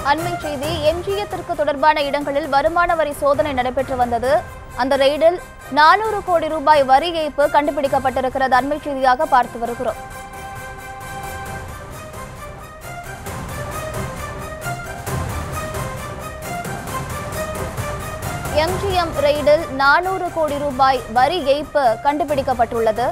அண்மை செய்தி எம்ஜிஎத்திற்கு தொடர்பான இடங்களில் வருமான வரி சோதனை நடைபெற்று வந்தது அந்த ரெய்டில் நானூறு கோடி ரூபாய் வரி ஏய்ப்பு கண்டுபிடிக்கப்பட்டிருக்கிறது அண்மை செய்தியாக பார்த்து வருகிறோம் எம்ஜிஎம் ரெய்டில் நானூறு கோடி ரூபாய் வரி ஏய்ப்பு கண்டுபிடிக்கப்பட்டுள்ளது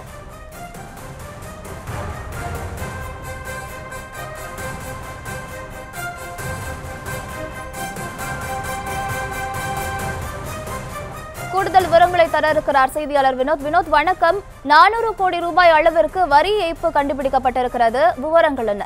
கூடுதல் விவரங்களை தர இருக்கிறார் செய்தியாளர் வினோத் வினோத் வணக்கம் நானூறு கோடி ரூபாய் அளவிற்கு வரி ஏய்ப்பு கண்டுபிடிக்கப்பட்டிருக்கிறது விவரங்கள் என்ன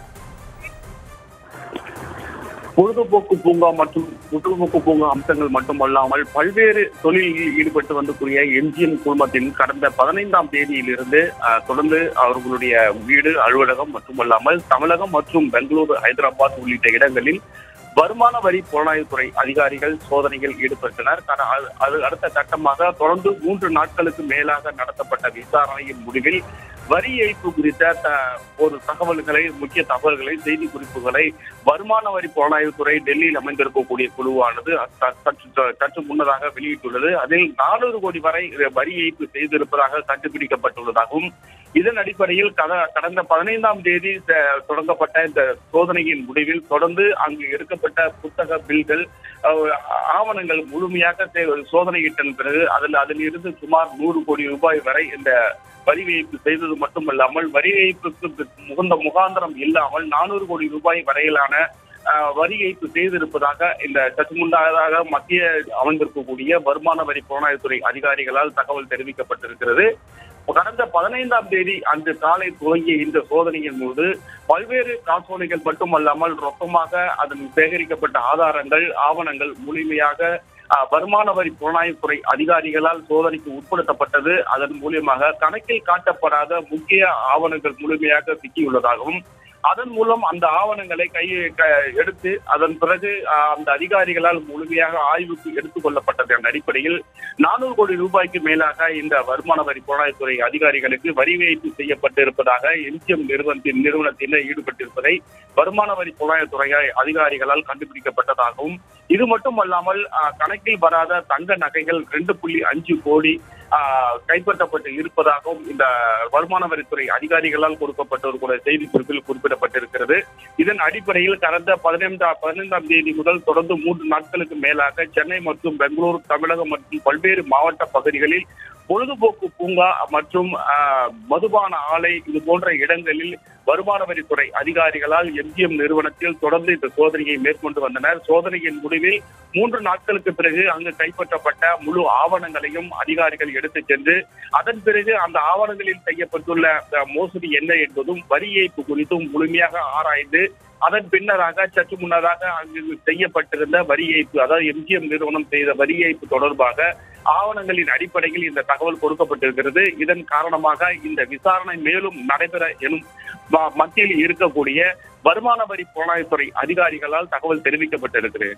பொழுதுபோக்கு பூங்கா மற்றும் பொழுதுபோக்கு பூங்கா அம்சங்கள் மட்டுமல்லாமல் பல்வேறு தொழிலில் ஈடுபட்டு வந்தக்கூடிய எம்ஜிஎம் குழுமத்தின் கடந்த பதினைந்தாம் தேதியிலிருந்து அஹ், தொடர்ந்து அவர்களுடைய வீடு அலுவலகம் மட்டுமல்லாமல் தமிழகம் மற்றும் பெங்களூரு ஹைதராபாத் உள்ளிட்ட இடங்களில் வருமான வரி புலனாய்வுத்துறை அதிகாரிகள் சோதனையில் ஈடுபட்டனர் கட- அது- அது அடுத்த கட்டமாக தொடர்ந்து மூன்று நாட்களுக்கு மேலாக நடத்தப்பட்ட விசாரணையின் முடிவில் வரி ஏய்ப்பு குறித்த த- ஒரு தகவல்களை முக்கிய தகவல்களை செய்தி குறிப்புகளை வருமான வரி புலனாய்வுத்துறை டெல்லியில் அமைந்திருக்கக்கூடிய குழுவானது ச- சற்று சற்று முன்னதாக வெளியிட்டுள்ளது அதில் நானூறு கோடி வரை வரி ஏய்ப்பு செய்திருப்பதாக கண்டுபிடிக்கப்பட்டுள்ளதாகவும் இதன் அடிப்படையில் கட- கடந்த பதினைந்தாம் தேதி த- தொடங்கப்பட்ட இந்த சோதனையின் முடிவில் தொடர்ந்து அங்கு எடுக்கப்பட்ட புத்தக பில்கள் அஹ், ஆவணங்கள் முழுமையாக சே- சோதனையிட்ட பிறகு அதில் அதில் இருந்து சுமார் நூறு கோடி ரூபாய் வரை இந்த வரி ஏய்ப்பு செய்தது மட்டுமல்லாமல் வரி ஏய்ப்புக்கு முகந்த முகாந்திரம் இல்லாமல் நானூறு கோடி ரூபாய் வரையிலான அஹ், வரி ஏய்ப்பு செய்திருப்பதாக இந்த சற்று முன்னதாக மத்திய அமைந்திருக்கக்கூடிய வருமான வரி புலனாய்வுத்துறை அதிகாரிகளால் தகவல் தெரிவிக்கப்பட்டிருக்கிறது கடந்த பதினைந்தாம் தேதி அன்று காலை துவங்கிய இந்த சோதனையின் போது பல்வேறு காசோலைகள் மட்டுமல்லாமல் ரொக்கமாக அதில் சேகரிக்கப்பட்ட ஆதாரங்கள் ஆவணங்கள் முழுமையாக அஹ், வருமான வரி புலனாய்வுத்துறை அதிகாரிகளால் சோதனைக்கு உட்படுத்தப்பட்டது அதன் மூலியமாக கணக்கில் காட்டப்படாத முக்கிய ஆவணங்கள் முழுமையாக சிக்கியுள்ளதாகவும் அதன் மூலம் அந்த ஆவணங்களை கை க- எடுத்து அதன் பிறகு அஹ், அந்த அதிகாரிகளால் முழுமையாக ஆய்வுக்கு எடுத்துக் கொள்ளப்பட்டதன் அடிப்படையில் நானூறு கோடி ரூபாய்க்கு மேலாக இந்த வருமான வரி புலனாய்வுத்துறை அதிகாரிகளுக்கு வரி வைப்பு செய்யப்பட்டிருப்பதாக எம்ஜிஎம் நிறுவனத்தின் நிறுவனத்தில் ஈடுபட்டிருப்பதை வருமான வரி புலனாய்வுத்துறை அதிகாரிகளால் கண்டுபிடிக்கப்பட்டதாகவும் இது மட்டுமல்லாமல் அஹ், கணக்கில் வராத தங்க நகைகள் ரெண்டு புள்ளி அஞ்சு கோடி அஹ், கைப்பற்றப்பட்டு இருப்பதாகவும் இந்த வருமான வரித்துறை அதிகாரிகளால் கொடுக்கப்பட்ட ஒரு கூட செய்தி குறிப்பில் குறிப்பிடப்பட்டிருக்கிறது இதன் அடிப்படையில் கடந்த பதினைந்தாம் பதினைந்தாம் தேதி முதல் தொடர்ந்து மூன்று நாட்களுக்கு மேலாக சென்னை மற்றும் பெங்களூரு தமிழகம் மற்றும் பல்வேறு மாவட்ட பகுதிகளில் பொழுதுபோக்கு பூங்கா மற்றும் ஆஹ், மதுபான ஆலை இது போன்ற இடங்களில் வருமான வரித்துறை அதிகாரிகளால் எம்ஜிஎம் நிறுவனத்தில் தொடர்ந்து இந்த சோதனையை மேற்கொண்டு வந்தனர் சோதனையின் முடிவில் மூன்று நாட்களுக்கு பிறகு அங்கு கைப்பற்றப்பட்ட முழு ஆவணங்களையும் அதிகாரிகள் எடுத்துச் சென்று அதன் பிறகு அந்த ஆவணங்களில் செய்யப்பட்டுள்ள அஹ், மோசடி என்ன என்பதும் வரி ஏய்ப்பு குறித்தும் முழுமையாக ஆராய்ந்து அதன் பின்னராக சற்று முன்னதாக அங்கு செய்யப்பட்டிருந்த வரி ஏய்ப்பு அதாவது எம்ஜிஎம் நிறுவனம் செய்த வரி ஏய்ப்பு தொடர்பாக ஆவணங்களின் அடிப்படையில் இந்த தகவல் கொடுக்கப்பட்டிருக்கிறது இதன் காரணமாக இந்த விசாரணை மேலும் நடைபெற எனும் ம- மத்தியில் இருக்கக்கூடிய வருமான வரி புலனாய்வுத்துறை அதிகாரிகளால் தகவல் தெரிவிக்கப்பட்டிருக்கிறது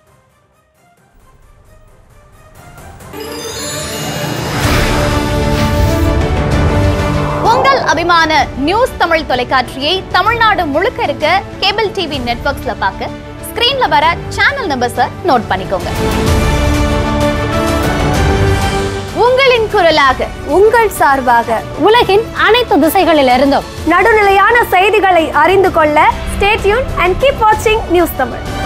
உங்கள் அபிமான நியூஸ் தமிழ் தொலைக்காட்சியை தமிழ்நாடு முழுக்க இருக்க கேபிள் டிவி நெட்வொர்க்ஸ்ல பார்க்க ஸ்கிரீன்ல வர சேனல் நம்பர்ஸை நோட் பண்ணிக்கோங்க உங்களின் குரலாக உங்கள் சார்பாக உலகின் அனைத்து திசைகளிலிருந்தும் நடுநிலையான செய்திகளை அறிந்து கொள்ள ஸ்டேட்யூன் அண்ட் கீப் வாட்சிங் நியூஸ் தமிழ்